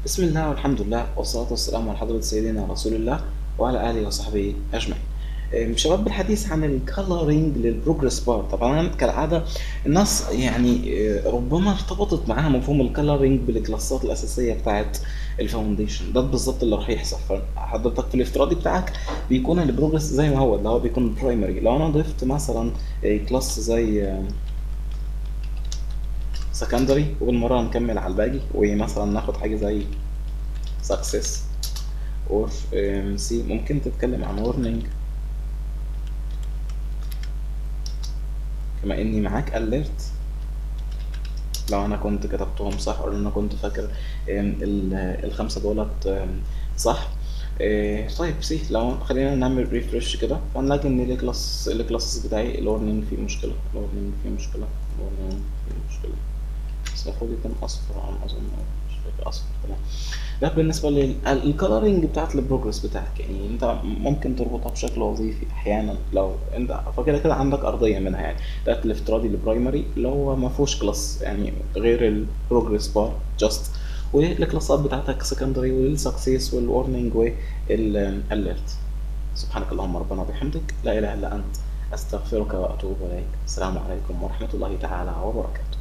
بسم الله والحمد لله والصلاة والسلام على حضرة سيدنا رسول الله وعلى آله وصحبه أجمعين. أم، شباب بالحديث عن الكالرينج للبروجرس بار طبعا كالعادة الناس يعني أه، ربما ارتبطت معاها مفهوم الكالرينج بالكلاسات الأساسية بتاعت الفاونديشن ده بالظبط اللي راح يحصل فحضرتك في الافتراضي بتاعك بيكون البروجرس زي ما هو اللي هو بيكون برايمري لو انا ضفت مثلا كلاس زي أم، سكندري وبالمرة نكمل على الباقي ومثلا ناخد حاجة زي success or um, C ممكن تتكلم عن warning كما اني معاك alert لو انا كنت كتبتهم صح او انا كنت فاكر um, ال- الخمسة دولت um, صح إيه، طيب سي لو خلينا نعمل ريفرش كده فنلاقي ان الكلاس الكلاسز بتاعي الورنينج فيه مشكلة الورنينج فيه مشكلة الورنينج فيه مشكلة بس المفروض يكون اصفر على ما اظن أو مش فاكر اصفر تمام ده بالنسبه للكالرنج بتاعت البروجرس بتاعك يعني انت ممكن تربطها بشكل وظيفي احيانا لو انت فكده كده عندك ارضيه منها يعني ده الافتراضي البرايمري اللي هو ما فيهوش كلاس يعني غير البروجرس بار جاست والكلاسات بتاعتك سكندري والسكسيس والورنينج والاليرت سبحانك اللهم ربنا وبحمدك لا اله الا انت استغفرك واتوب اليك السلام عليكم ورحمه الله تعالى وبركاته